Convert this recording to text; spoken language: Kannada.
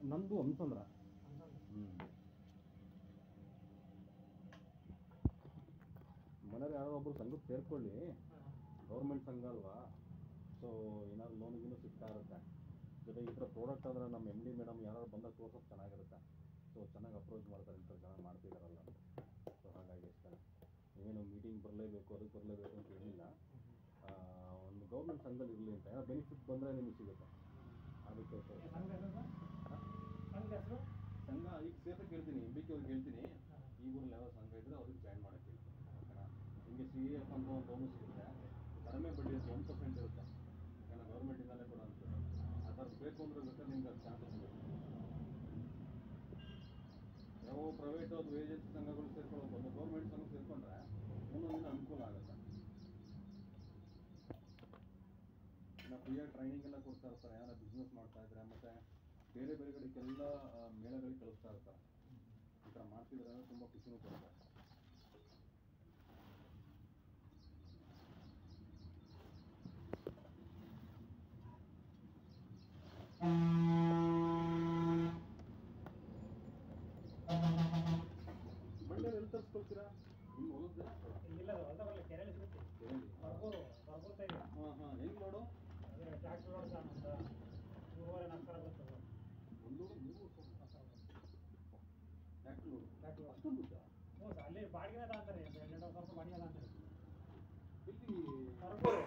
ನಮ್ಮದು ಹಂಸಂದ್ರ ಹ್ಞೂ ಮನೇಲಿ ಯಾರೋ ಒಬ್ಬರು ಸಂಘಕ್ಕೆ ಸೇರ್ಕೊಳ್ಳಿ ಗೌರ್ಮೆಂಟ್ ಸಂಘ ಅಲ್ವಾ ಸೊ ಏನಾದ್ರು ಲೋನ್ ಗೀನು ಸಿಗ್ತಾ ಇರುತ್ತೆ ಜೊತೆ ಈ ಥರ ಪ್ರಾಡಕ್ಟ್ ಅಂದರೆ ನಮ್ಮ ಎಮ್ ಡಿ ಮೇಡಮ್ ಯಾರು ಬಂದಾಗ ತೋರ್ಸೋಕೆ ಚೆನ್ನಾಗಿರುತ್ತೆ ಸೊ ಚೆನ್ನಾಗಿ ಅಪ್ರೋಚ್ ಮಾಡ್ತಾರೆ ಇಂಥ ಚೆನ್ನಾಗಿ ಮಾಡ್ತಿದ್ದಾರಲ್ಲ ಸೊ ಹಾಗಾಗಿ ಇಷ್ಟ ನೀವೇನು ಮೀಟಿಂಗ್ ಬರಲೇಬೇಕು ಅದಕ್ಕೆ ಬರಲೇಬೇಕು ಅಂತ ಏನಿಲ್ಲ ಆ, ಒಂದು ಗೌರ್ಮೆಂಟ್ ಸಂಘದಲ್ಲಿ ಇರಲಿ ಅಂತ ಏನೋ ಬೆನಿಫಿಟ್ ಬಂದರೆ ನಿಮಗೆ ಸಿಗುತ್ತೆ ಅದಕ್ಕೆ ಸರ್ ಸಂಘ ಈಗ ಸೇರ್ಸಕ್ಕೆ ಹೇಳ್ತೀನಿ ಎಂ ಬಿ ಕೆ ಅವ್ರಿಗೆ ಹೇಳ್ತೀನಿ ಈ ಊರಲ್ಲಿ ಯಾವ ಸಂಘ ಇದ್ರೆ ಅವ್ರಿಗೆ ಜಾಯ್ನ್ ಮಾಡಕ್ಕೆ ಹೇಳ್ತೀನಿ ಓಕೆನಾ ನಿಮಗೆ ಸಿ ಎಫ್ ಅಂತ ಒಂದು ಲೋನು ಸಿಗುತ್ತೆ ಕಡಿಮೆ ಬಡ್ಡಿ ಇರುತ್ತೆ ಒನ್ ಪರ್ಸೆಂಟ್ ಇರುತ್ತೆ ಯಾಕಂದ್ರೆ ಗೌರ್ಮೆಂಟಿಂದಲೇ ಕೂಡ ಅಂತ ಆ ಥರದ್ದು ಬೇಕು ಅಂದ್ರೆ ಬೇಕಾದ್ರೆ ನಿಮ್ಗೆ ಅದು ಚಾನ್ಸಸ್ ಸಿಗುತ್ತೆ ಯಾವ ಪ್ರೈವೇಟ್ ಅದು ಏಜೆನ್ಸಿ ಸಂಘಗಳು ಸೇರ್ಕೊಳ್ಳೋದು ಒಂದು ಗೌರ್ಮೆಂಟ್ ಸಂಘ ಸೇರ್ಕೊಂಡ್ರೆ ಒಂದೊಂದಿನ ಅನುಕೂಲ ಆಗುತ್ತೆ ನಾವು ಫ್ರೀಯಾಗಿ ಟ್ರೈನಿಂಗ್ ಎಲ್ಲ ಕೊಡ್ತಾ ಇರ್ತಾರೆ ಏನಾದ್ರು ಬಿಸ್ನೆಸ್ ಮಾಡ್ತಾ ಇದ್ರೆ ಮತ್ತೆ ಬೇರೆ ಬೇರೆ ಕಡೆಗೆಲ್ಲ ಆ, ಮೇಳಗಳಿಗೆ ಕಳಿಸ್ತಾ ಇರ್ತಾರೆ ಈ ಥರ ಮಾಡ್ತಿದ್ರೆ ಅಂದ್ರೆ ತುಂಬ ಖುಷಿನೂ ಕೊಡುತ್ತೆ ಮಂಡ್ಯ ಎಲ್ಲಿ ತರಿಸ್ಕೊಳ್ತೀರಾ ನಿಮ್ಮ ಹೊಲದ ಇಲ್ಲ ಹೊಸ ಬರಲ್ಲ ಕೆರೆಯಲ್ಲಿ ಸಿಗುತ್ತೆ ಬರ್ಬೋದು ಬರ್ಬೋದು ಇದೆ ಹಾಂ ಹಾಂ ಹೆಂಗೆ ನೋಡು ಅದೇ ಟ್ರ್ಯಾಕ್ಟರ್ ನೋಡ್ತಾ ಒಂದು ಮೂರುವರೆ ನಾಲ್ಕು ಸಾವಿರ ಬರ್ತದೆ ಒಂದು ಮೂರು ಟ್ಯಾಕ್ಟ್ರ್ ನೋಡು ಟ್ರ್ಯಾಕ್ಟರ್ ಅಷ್ಟೊಂದು ದುಡ್ಡಾ? ಹ್ಞೂ ಸರ್ ಅಲ್ಲಿ ಬಾಡಿಗೆ ಅಂತಾರೆ ಎಂಟು ಸಾವಿರ ರೂಪಾಯಿ ಬಾಡಿಗೆ ಅಂತಾರೆ ಇಲ್ಲಿ ಬರ್ಬೋದು